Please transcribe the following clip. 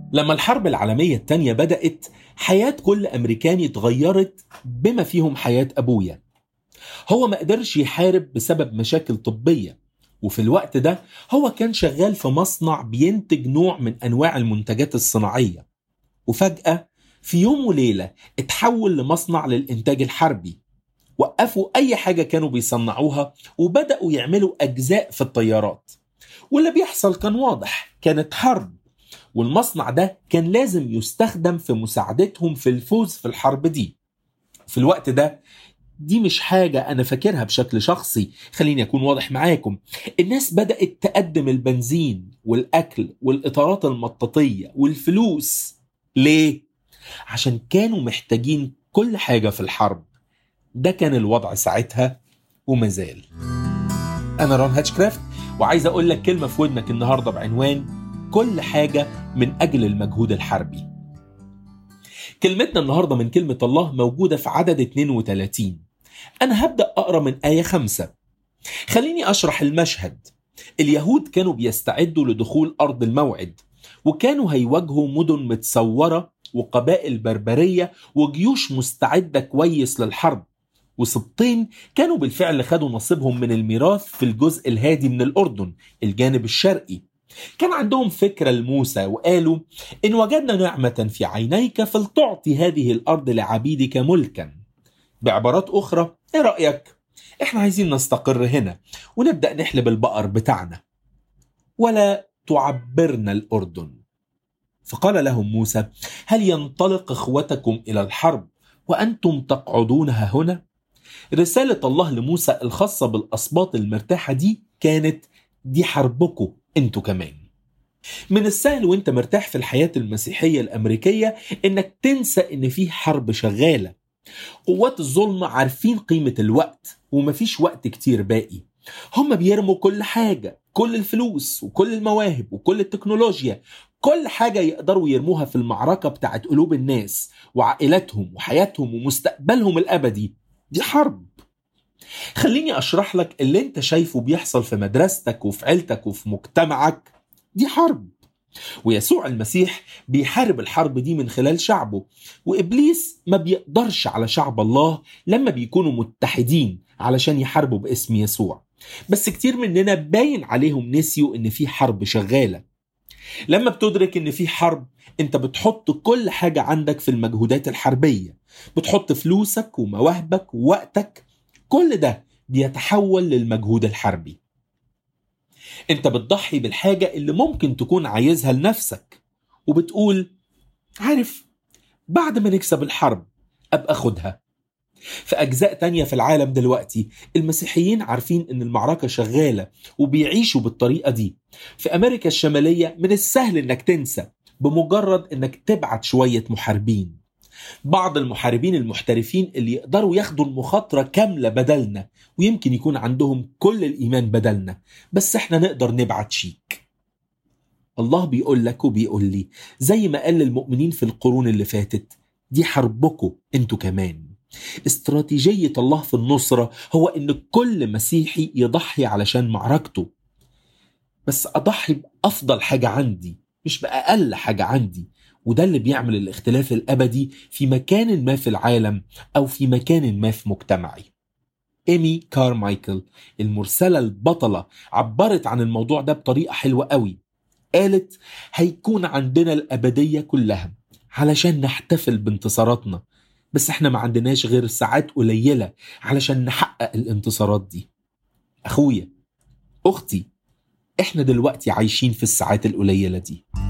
لما الحرب العالمية التانية بدأت حياة كل أمريكاني اتغيرت بما فيهم حياة أبويا هو ما قدرش يحارب بسبب مشاكل طبية وفي الوقت ده هو كان شغال في مصنع بينتج نوع من أنواع المنتجات الصناعية وفجأة في يوم وليلة اتحول لمصنع للإنتاج الحربي وقفوا أي حاجة كانوا بيصنعوها وبدأوا يعملوا أجزاء في الطيارات واللي بيحصل كان واضح كانت حرب والمصنع ده كان لازم يستخدم في مساعدتهم في الفوز في الحرب دي في الوقت ده دي مش حاجة أنا فاكرها بشكل شخصي خليني أكون واضح معاكم الناس بدأت تقدم البنزين والأكل والإطارات المطاطية والفلوس ليه؟ عشان كانوا محتاجين كل حاجة في الحرب ده كان الوضع ساعتها وما زال أنا رون هاتشكرافت وعايز أقول لك كلمة في ودنك النهاردة بعنوان كل حاجة من أجل المجهود الحربي كلمتنا النهاردة من كلمة الله موجودة في عدد 32 أنا هبدأ أقرأ من آية 5 خليني أشرح المشهد اليهود كانوا بيستعدوا لدخول أرض الموعد وكانوا هيواجهوا مدن متصورة وقبائل بربرية وجيوش مستعدة كويس للحرب وسبطين كانوا بالفعل خدوا نصيبهم من الميراث في الجزء الهادي من الأردن الجانب الشرقي كان عندهم فكرة لموسى وقالوا إن وجدنا نعمة في عينيك فلتعطي هذه الأرض لعبيدك ملكا بعبارات أخرى إيه رأيك؟ إحنا عايزين نستقر هنا ونبدأ نحلب البقر بتاعنا ولا تعبرنا الأردن فقال لهم موسى هل ينطلق إخوتكم إلى الحرب وأنتم تقعدونها هنا؟ رسالة الله لموسى الخاصة بالأسباط المرتاحة دي كانت دي حربكم انتوا كمان من السهل وانت مرتاح في الحياة المسيحية الأمريكية انك تنسى ان في حرب شغالة قوات الظلم عارفين قيمة الوقت ومفيش وقت كتير باقي هم بيرموا كل حاجة كل الفلوس وكل المواهب وكل التكنولوجيا كل حاجة يقدروا يرموها في المعركة بتاعت قلوب الناس وعائلاتهم وحياتهم ومستقبلهم الأبدي دي حرب خليني أشرح لك اللي انت شايفه بيحصل في مدرستك وفي عيلتك وفي مجتمعك دي حرب ويسوع المسيح بيحارب الحرب دي من خلال شعبه وإبليس ما بيقدرش على شعب الله لما بيكونوا متحدين علشان يحاربوا باسم يسوع بس كتير مننا باين عليهم نسيوا ان في حرب شغالة لما بتدرك ان في حرب انت بتحط كل حاجة عندك في المجهودات الحربية بتحط فلوسك ومواهبك ووقتك كل ده بيتحول للمجهود الحربي انت بتضحي بالحاجة اللي ممكن تكون عايزها لنفسك وبتقول عارف بعد ما نكسب الحرب أبقى أخدها في أجزاء تانية في العالم دلوقتي المسيحيين عارفين إن المعركة شغالة وبيعيشوا بالطريقة دي في أمريكا الشمالية من السهل إنك تنسى بمجرد إنك تبعت شوية محاربين بعض المحاربين المحترفين اللي يقدروا ياخدوا المخاطرة كاملة بدلنا ويمكن يكون عندهم كل الإيمان بدلنا بس احنا نقدر نبعت شيك الله بيقول لك وبيقول لي زي ما قال للمؤمنين في القرون اللي فاتت دي حربكم انتوا كمان استراتيجية الله في النصرة هو ان كل مسيحي يضحي علشان معركته بس اضحي بافضل حاجة عندي مش باقل حاجة عندي وده اللي بيعمل الاختلاف الابدي في مكان ما في العالم او في مكان ما في مجتمعي ايمي كارمايكل المرسلة البطلة عبرت عن الموضوع ده بطريقة حلوة قوي قالت هيكون عندنا الأبدية كلها علشان نحتفل بانتصاراتنا بس احنا ما عندناش غير ساعات قليلة علشان نحقق الانتصارات دي أخويا أختي احنا دلوقتي عايشين في الساعات القليلة دي